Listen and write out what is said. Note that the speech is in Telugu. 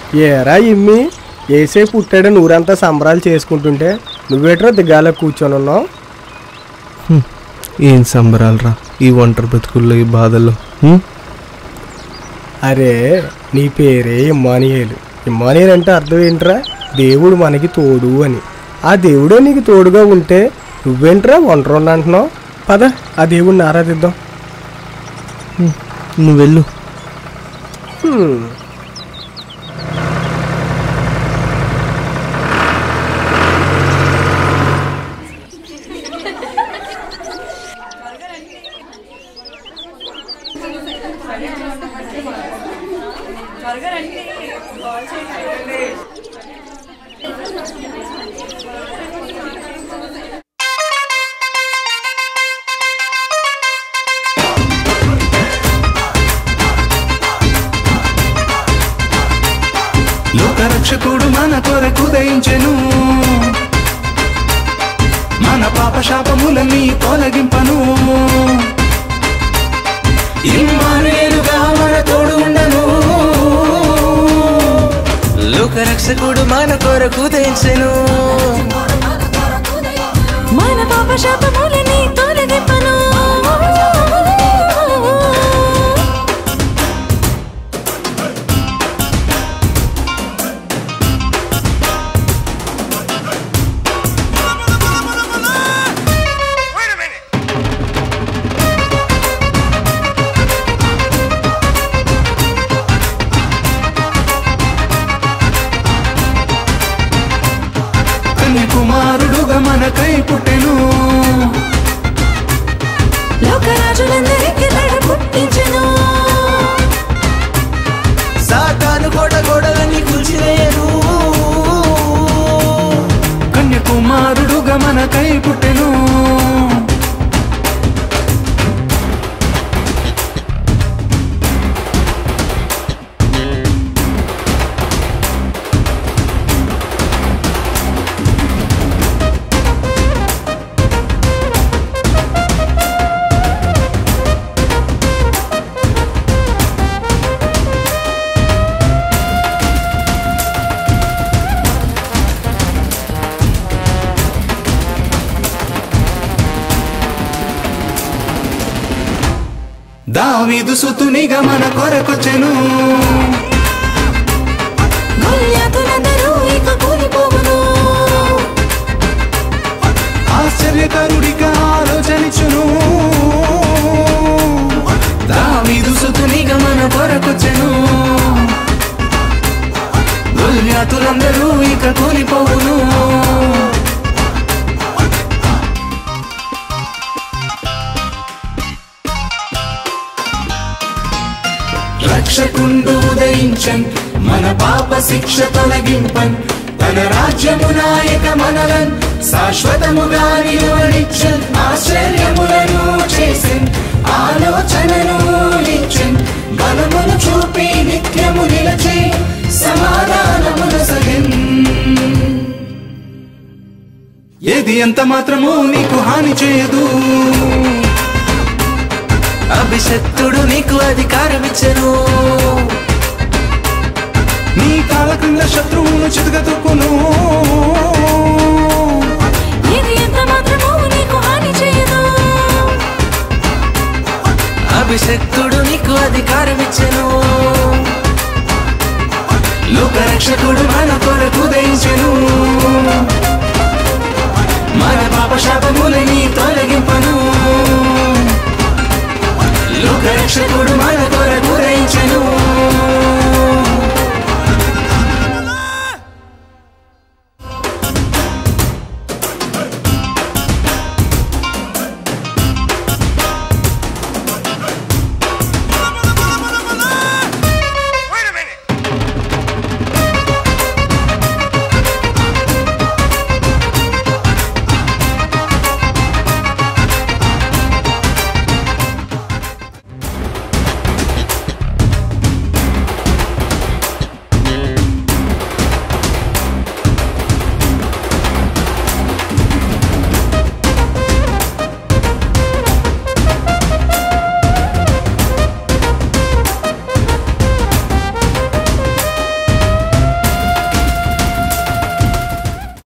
ఏరా ఇమ్మి ఏసే పుట్టాడని ఊరంతా సంబరాలు చేసుకుంటుంటే నువ్వేట్రా దిగాల కూర్చొని ఉన్నావు ఏం సంబరాలరా ఈ ఒంటరి బతుకుల్లో ఈ బాధల్లో హ్మ్? అరే నీ పేరే ఇమ్మానియేలు ఇమ్మానియేల్ అంటే అర్థం ఏంట్రా దేవుడు మనకి తోడు అని ఆ దేవుడే నీకు తోడుగా ఉంటే నువ్వేంట్రా ఒంటరి అంటున్నావు పద ఆ దేవుడిని ఆరాధిద్దాం నువ్వు వెళ్ళు హ్మ్. లోకరక్షకుడు మన కొరకు దయించెను మన పాప శాపములని తొలగింపను ఇమ్మానుయేలుగా మన తోడు ఉండను లోకరక్షకుడు మన కొరకు తెంచెను మన పాప శాపములని తొలగింపను కన్యకుమారుడుగా మనకై పుట్టెను లోకరాజులందరికీ నడ పుట్టించెను సాతాను గోడ గోడలన్నీ కూల్చివేయను కన్యకుమారుడుగా మనకై పుట్టెను దావీదు సుతునిగా మన కొరకొచ్చెను గొల్యాతులందరూ ఇక కూలిపోవును ఆశ్చర్యకరుడిగా ఆలోచనిచును దావీదు సుతునిగా మన కొరకొచ్చెను గొల్యాతులందరూ ఇక కూలిపోవును రక్షకుండు ఉదయించన్ మన పాప శిక్ష తొలగింపన్ తన రాజ్యము నాయక మనలన్ శాశ్వతముగా నిలువనిచ్చన్ ఆశ్చర్యములను చేసన్ ఆలోచనను ఇచ్చన్ బలమును చూపి నిత్యము నిలచి సమాధానమును సగన్ ఏది ఎంత మాత్రము నీకు హాని చేయదు అభిషక్తుడు నీకు అధికారం ఇచ్చెను నీ కాల క్రింద శత్రువును చితగతొక్కును ఇది ఎంత మాత్రము నీకు హాని చేయదు అభిషక్తుడు నీకు అధికారం ఇచ్చెను లోకరక్షకుడు మన కొరకు దయించెను మన పాప శాపములని తొలగింపను లోకరక్షకుడు